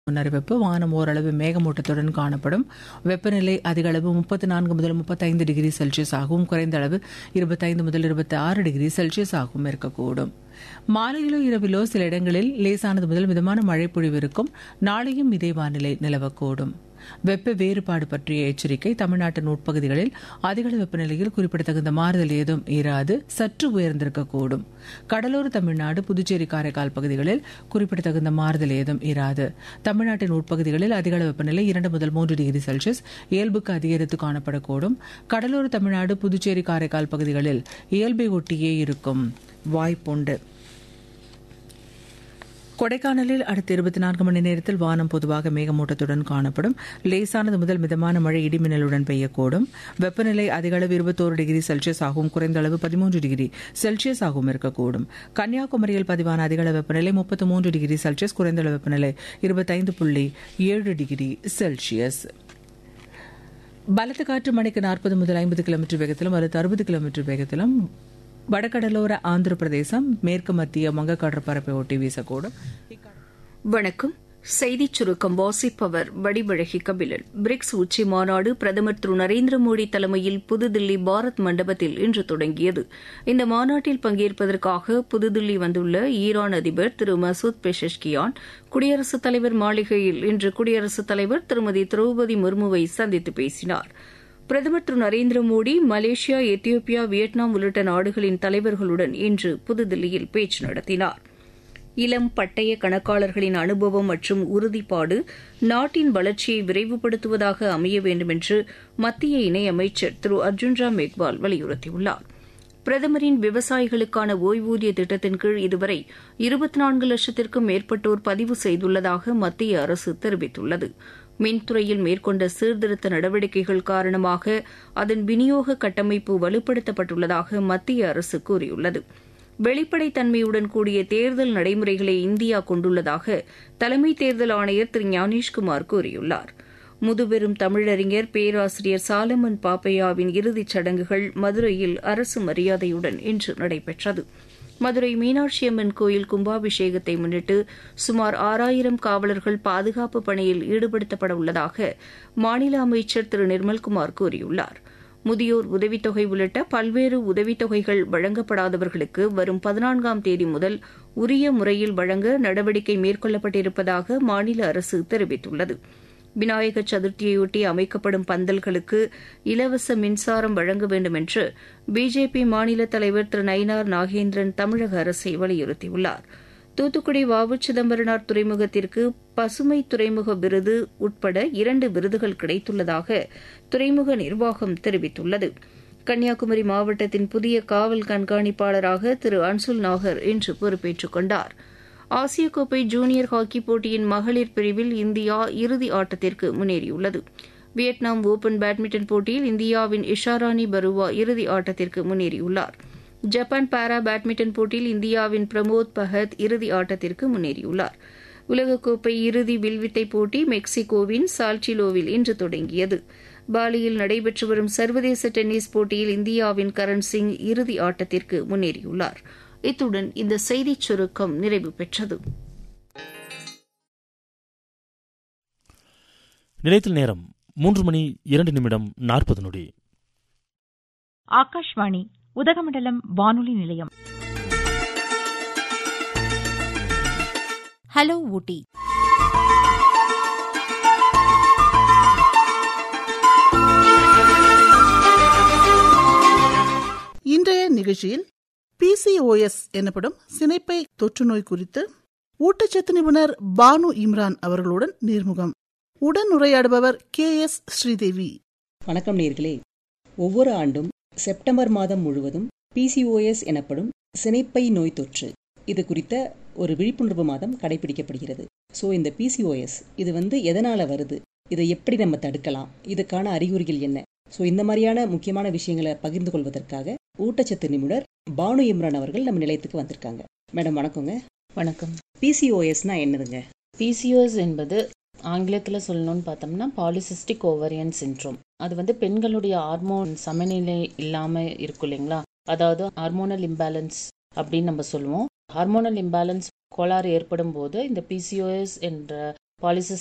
முன்னறிவிப்பு வானம் ஓரளவு மேகமூட்டத்துடன் காணப்படும் வெப்பநிலை அதிக அளவு முப்பத்தி நான்கு முதல் முப்பத்தைந்து டிகிரி செல்சியஸ் ஆகவும் குறைந்த அளவு இருபத்தைந்து முதல் இருபத்தி ஆறு டிகிரி செல்சியஸ் ஆகவும் இருக்கக்கூடும் மாலையிலோ இரவிலோ சில இடங்களில் லேசானது முதல் மிதமான மழை பொழிவு இருக்கும் நாளையும் இதே வானிலை நிலவக்கூடும் வெப்ப வேறுபாடு பற்றிய எச்சரிக்கை தமிழ்நாட்டின் உட்பகுதிகளில் அதிகள வெப்பநிலையில் குறிப்பிடத்தகுந்த மாறுதல் ஏதும் இராது சற்று உயர்ந்திருக்கக்கூடும் கடலோர தமிழ்நாடு புதுச்சேரி காரைக்கால் பகுதிகளில் குறிப்பிடத்தகுந்த மாறுதல் ஏதும் இராது தமிழ்நாட்டின் உட்பகுதிகளில் அதிகள வெப்பநிலை இரண்டு முதல் மூன்று டிகிரி செல்சியஸ் இயல்புக்கு அதிகரித்து காணப்படக்கூடும் கடலோர தமிழ்நாடு புதுச்சேரி காரைக்கால் பகுதிகளில் இயல்பை ஒட்டியே இருக்கும் வாய்ப்புண்டு கொடைக்கானலில் அடுத்த இருபத்தி நான்கு மணி நேரத்தில் வானம் பொதுவாக மேகமூட்டத்துடன் காணப்படும் லேசானது முதல் மிதமான மழை இடிமின்னலுடன் பெய்யக்கூடும் வெப்பநிலை அதிக அளவு இருபத்தோரு டிகிரி செல்சியஸ் ஆகவும் குறைந்த அளவு பதிமூன்று டிகிரி செல்சியஸ் ஆகவும் இருக்கக்கூடும் கன்னியாகுமரியில் பதிவான அதிகள வெப்பநிலை முப்பத்தி மூன்று டிகிரி செல்சியஸ் குறைந்த அளவு வெப்பநிலை இருபத்தைந்து புள்ளி ஏழு டிகிரி செல்சியஸ் பலத்த காற்று மணிக்கு நாற்பது முதல் ஐம்பது கிலோமீட்டர் வேகத்திலும் அல்லது அறுபது கிலோமீட்டர் வேகத்திலும் வடகடலோர ஆந்திர பிரதேசம் மேற்கு மத்திய வங்கக்கடற்பரப்பை ஒட்டி வீசக்கூடும் வணக்கம் செய்திச் சுருக்கம் வாசிப்பவர் வடிவழகி கபிலன் பிரிக்ஸ் உச்சி மாநாடு பிரதமர் திரு நரேந்திர மோடி தலைமையில் புதுதில்லி பாரத் மண்டபத்தில் இன்று தொடங்கியது இந்த மாநாட்டில் பங்கேற்பதற்காக புதுதில்லி வந்துள்ள ஈரான் அதிபர் திரு மசூத் பெஷஷ்கியான் குடியரசுத் தலைவர் மாளிகையில் இன்று குடியரசுத் தலைவர் திருமதி திரௌபதி முர்முவை சந்தித்து பேசினார் பிரதமர் திரு Narendra Modi Malaysia Ethiopia Vietnam உள்ளிட்ட நாடுகளின் தலைவர்களுடன் இன்று புதுதில்லியில் பேச்சு நடத்தினார் இளம் பட்டய கணக்காளர்களின் அனுபவம் மற்றும் உறுதிப்பாடு நாட்டின் வளர்ச்சியை விரைவுபடுத்துவதாக அமைய வேண்டும் என்று மத்திய இணையமைச்சர் திரு அர்ஜுன் ராம் மேக்வால் வலியுறுத்தியுள்ளார் பிரதமரின் விவசாயிகளுக்கான ஓய்வூதிய திட்டத்தின் கீழ் இதுவரை இருபத்தி நான்கு லட்சத்திற்கும் மேற்பட்டோர் பதிவு செய்துள்ளதாக மத்திய அரசு தெரிவித்துள்ளது மின்துறையில் மேற்கொண்ட சீர்திருத்த நடவடிக்கைகள் காரணமாக அதன் விநியோக கட்டமைப்பு வலுப்படுத்தப்பட்டுள்ளதாக மத்திய அரசு கூறியுள்ளது வெளிப்படைத்தன்மையுடன் கூடிய தேர்தல் நடைமுறைகளை இந்தியா கொண்டுள்ளதாக தலைமை தேர்தல் ஆணையர் திரு ஞானேஷ்குமார் கூறியுள்ளார் முதுபெரும் தமிழறிஞர் பேராசிரியர் சாலமன் பாப்பையாவின் இறுதிச் சடங்குகள் மதுரையில் அரசு மரியாதையுடன் இன்று நடைபெற்றது மதுரை மீனாட்சி அம்மன் கோயில் கும்பாபிஷேகத்தை முன்னிட்டு சுமார் ஆறாயிரம் காவலர்கள் பாதுகாப்பு பணியில் ஈடுபடுத்தப்பட உள்ளதாக மாநில அமைச்சர் திரு நிர்மல்குமார் கூறியுள்ளார் முதியோர் உதவித்தொகை உள்ளிட்ட பல்வேறு உதவித்தொகைகள் வழங்கப்படாதவர்களுக்கு வரும் பதினான்காம் தேதி முதல் உரிய முறையில் வழங்க நடவடிக்கை மேற்கொள்ளப்பட்டிருப்பதாக மாநில அரசு தெரிவித்துள்ளது விநாயகர் சதுர்த்தியையொட்டி அமைக்கப்படும் பந்தல்களுக்கு இலவச மின்சாரம் வழங்க வேண்டும் என்று பிஜேபி மாநில தலைவர் திரு நயினார் நாகேந்திரன் தமிழக அரசை வலியுறுத்தியுள்ளார் தூத்துக்குடி வாவு சிதம்பரனார் துறைமுகத்திற்கு பசுமை துறைமுக விருது உட்பட இரண்டு விருதுகள் கிடைத்துள்ளதாக துறைமுக நிர்வாகம் தெரிவித்துள்ளது கன்னியாகுமரி மாவட்டத்தின் புதிய காவல் கண்காணிப்பாளராக திரு அன்சுல் நாகர் இன்று பொறுப்பேற்றுக் கொண்டார் ஆசிய கோப்பை ஜூனியர் ஹாக்கி போட்டியின் மகளிர் பிரிவில் இந்தியா இறுதி ஆட்டத்திற்கு முன்னேறியுள்ளது வியட்நாம் ஓபன் பேட்மிண்டன் போட்டியில் இந்தியாவின் இஷாராணி பருவா இறுதி ஆட்டத்திற்கு முன்னேறியுள்ளார் ஜப்பான் பாரா பேட்மிண்டன் போட்டியில் இந்தியாவின் பிரமோத் பஹத் இறுதி ஆட்டத்திற்கு முன்னேறியுள்ளார் உலகக்கோப்பை இறுதி வில்வித்தை போட்டி மெக்சிகோவின் சால்டிலோவில் இன்று தொடங்கியது பாலியில் நடைபெற்று வரும் சர்வதேச டென்னிஸ் போட்டியில் இந்தியாவின் கரண் சிங் இறுதி ஆட்டத்திற்கு முன்னேறியுள்ளார் இத்துடன் இந்த செய்திச் சுருக்கம் நிறைவு பெற்றது நிலையத்தில் நேரம் மூன்று மணி இரண்டு நிமிடம் நாற்பது நொடி ஆகாஷ்வாணி உதகமண்டலம் வானொலி நிலையம் ஹலோ ஊட்டி இன்றைய நிகழ்ச்சியில் பிசிஓஎஸ் எனப்படும் சினைப்பை தொற்றுநோய் குறித்து ஊட்டச்சத்து நிபுணர் பானு இம்ரான் அவர்களுடன் நேர்முகம் உடன் உரையாடுபவர் கே எஸ் ஸ்ரீதேவி வணக்கம் நேர்களே ஒவ்வொரு ஆண்டும் செப்டம்பர் மாதம் முழுவதும் பிசிஓஎஸ் எனப்படும் சினைப்பை நோய் தொற்று இது குறித்த ஒரு விழிப்புணர்வு மாதம் கடைபிடிக்கப்படுகிறது ஸோ இந்த பிசிஓஎஸ் இது வந்து எதனால் வருது இதை எப்படி நம்ம தடுக்கலாம் இதுக்கான அறிகுறிகள் என்ன ஸோ இந்த மாதிரியான முக்கியமான விஷயங்களை பகிர்ந்து கொள்வதற்காக ஊட்டச்சத்து நிபுணர் பானு இம்ரான் அவர்கள் நம்ம நிலையத்துக்கு வந்திருக்காங்க மேடம் வணக்கங்க வணக்கம் பிசிஓஎஸ்னா என்னதுங்க பிசிஓஎஸ் என்பது ஆங்கிலத்தில் சொல்லணும்னு பார்த்தோம்னா பாலிசிஸ்டிக் ஓவரியன் சின்ட்ரோம் அது வந்து பெண்களுடைய ஹார்மோன் சமநிலை இல்லாமல் இருக்கும் இல்லைங்களா அதாவது ஹார்மோனல் இம்பேலன்ஸ் அப்படின்னு நம்ம சொல்லுவோம் ஹார்மோனல் இம்பேலன்ஸ் கோளாறு ஏற்படும் போது இந்த பிசிஓஎஸ் என்ற பாலிசிஸ்டிக்